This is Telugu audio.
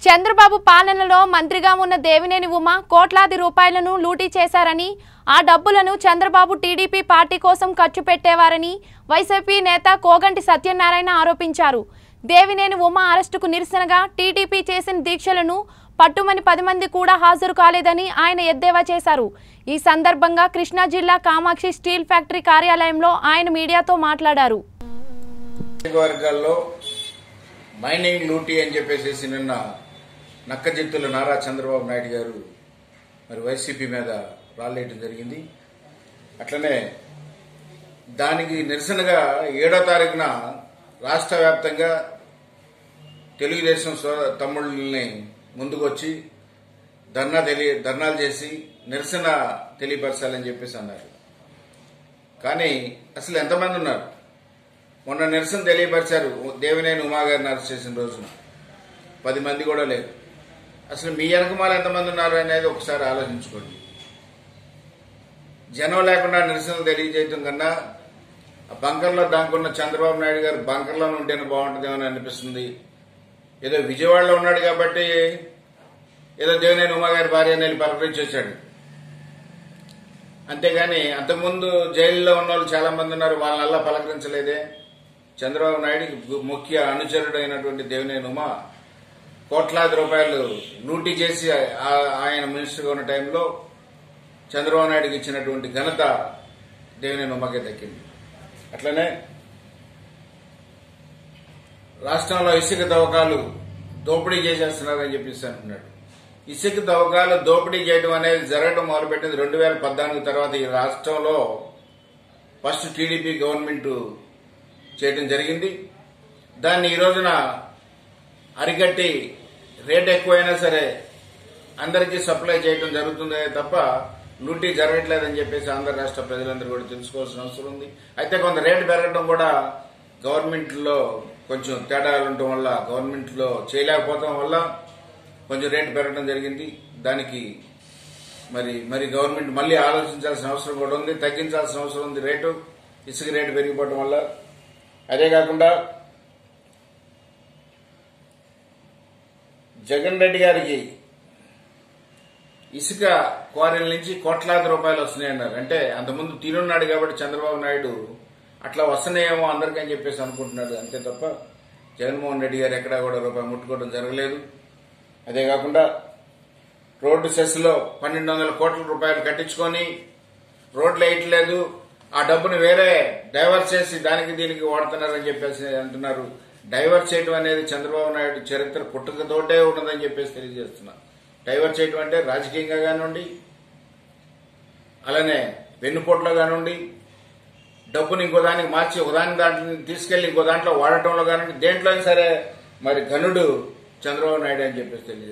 చంద్రబాబు పాలనలో మంత్రిగా ఉన్న దేవినేని ఉమ కోట్లాది రూపాయలను లూటీ చేశారని ఆ డబ్బులను చంద్రబాబు టీడీపీ పార్టీ కోసం ఖర్చు పెట్టేవారని వైసీపీ నేత కోగంటి సత్యనారాయణ ఆరోపించారు దేవినేని ఉమ అరెస్టుకు నిరసనగా టీడీపీ చేసిన దీక్షలను పట్టుమని పది మంది కూడా హాజరు కాలేదని ఆయన ఎద్దేవా చేశారు ఈ సందర్భంగా కృష్ణా జిల్లా కామాక్షి స్టీల్ ఫ్యాక్టరీ కార్యాలయంలో ఆయన మీడియాతో మాట్లాడారు వర్గాల్లో మైనింగ్ లూటీ అని చెప్పేసి నిన్న నక్కజిత్తుల నారా చంద్రబాబు నాయుడు గారు మరి వైసీపీ మీద రాలేయటం జరిగింది అట్లనే దానికి నిరసనగా ఏడో తారీఖున రాష్ట్ర వ్యాప్తంగా తెలుగుదేశం సో- తమ్ముళ్ళని ముందుకొచ్చి ధర్నా తెలియ ధర్నాలు చేసి నిరసన తెలియపరచాలని చెప్పేసి అన్నారు కానీ అసలు ఎంతమంది ఉన్నారు మొన్న నిరసన తెలియపరిచారు దేవినేని ఉమా గారిని అరెస్ట్ చేసిన రోజున పది మంది కూడా లేరు అసలు మీ వెనకమాల ఎంతమంది ఉన్నారు అనేది ఒకసారి ఆలోచించుకోండి జనం లేకుండా నిరసనలు తెలియజేయటం కన్నా ఆ బంకర్లో దాంకున్న చంద్రబాబు నాయుడు గారు బంకర్లో ఉంటేనే బాగుంటుందేమో అనిపిస్తుంది ఏదో విజయవాడలో ఉన్నాడు కాబట్టి ఏదో దేవినేని ఉమా గారి భార్య వెళ్ళి పలకరించి వచ్చాడు అంతేగాని అంతకుముందు జైల్లో ఉన్న వాళ్ళు చాలా మంది ఉన్నారు వాళ్ళనల్లా పలకరించలేదే చంద్రబాబు నాయుడికి గు- ముఖ్య అనుచరుడు అయినటువంటి దేవినేని ఉమ కోట్లాది రూపాయలు లూటీ చేసి ఆ- ఆయన మినిస్టర్గా ఉన్న టైంలో చంద్రబాబు నాయుడికి ఇచ్చినటువంటి ఘనత దేవినేని ఉమ్మకే దక్కింది అట్లనే రాష్ట్రంలో ఇసుక తవ్వకాలు దోపిడీ చేసేస్తున్నారని చెప్పేసి అంటున్నాడు ఇసుక తవ్వకాలు దోపిడీ చేయడం అనేది జరగడం మొదలుపెట్టింది రెండు వేల పద్నాలుగు తర్వాత ఈ రాష్ట్రంలో ఫస్ట్ టీడీపీ గవర్నమెంట్ చేయడం జరిగింది దాన్ని ఈ రోజున అరికట్టి రేట్ ఎక్కువైనా సరే అందరికీ సప్లై చేయడం జరుగుతుంది తప్ప లూటీ జరగట్లేదని చెప్పేసి ఆంధ్ర రాష్ట్ర ప్రజలందరూ కూడా తెలుసుకోవాల్సిన అవసరం ఉంది అయితే కొంత రేటు పెరగడం కూడా గవర్నమెంట్ లో కొంచెం తేడాలు ఉండటం వల్ల గవర్నమెంట్ లో చేయలేకపోవడం వల్ల కొంచెం రేటు పెరగడం జరిగింది దానికి మరి మరి గవర్నమెంట్ మళ్ళీ ఆలోచించాల్సిన అవసరం కూడా ఉంది తగ్గించాల్సిన అవసరం ఉంది రేటు ఇసుక రేటు పెరిగిపోవడం వల్ల అదే కాకుండా జగన్ రెడ్డి గారికి ఇసుక క్వారీల నుంచి కోట్లాది రూపాయలు వస్తున్నాయన్నారు అంటే అంతకుముందు తీరున్నాడు కాబట్టి చంద్రబాబు నాయుడు అట్లా వస్తున్నాయేమో అందరికని చెప్పేసి అనుకుంటున్నాడు అంతే తప్ప జగన్మోహన్ రెడ్డి గారు ఎక్కడా కూడా రూపాయి ముట్టుకోవడం జరగలేదు అదే కాకుండా రోడ్డు సెస్ లో పన్నెండు వందల కోట్ల రూపాయలు కట్టించుకొని రోడ్లు వేయట్లేదు ఆ డబ్బును వేరే డైవర్ట్ చేసి దానికి దీనికి వాడుతున్నారని చెప్పేసి అంటున్నారు డైవర్ట్ చేయడం అనేది చంద్రబాబు నాయుడు చరిత్ర పుట్టుకతోటే ఉన్నదని చెప్పేసి తెలియజేస్తున్నా డైవర్ట్ చేయడం అంటే రాజకీయంగా కానివ్వండి అలానే వెన్నుపోట్లో కానివ్వండి డబ్బుని ఇంకో దానికి మార్చి ఒకదాని దాంట్లో తీసుకెళ్లి ఇంకో దాంట్లో వాడటంలో కానివ్వండి దేంట్లో అయినా సరే మరి ఘనుడు చంద్రబాబు నాయుడు అని చెప్పేసి తెలియజేస్తున్నా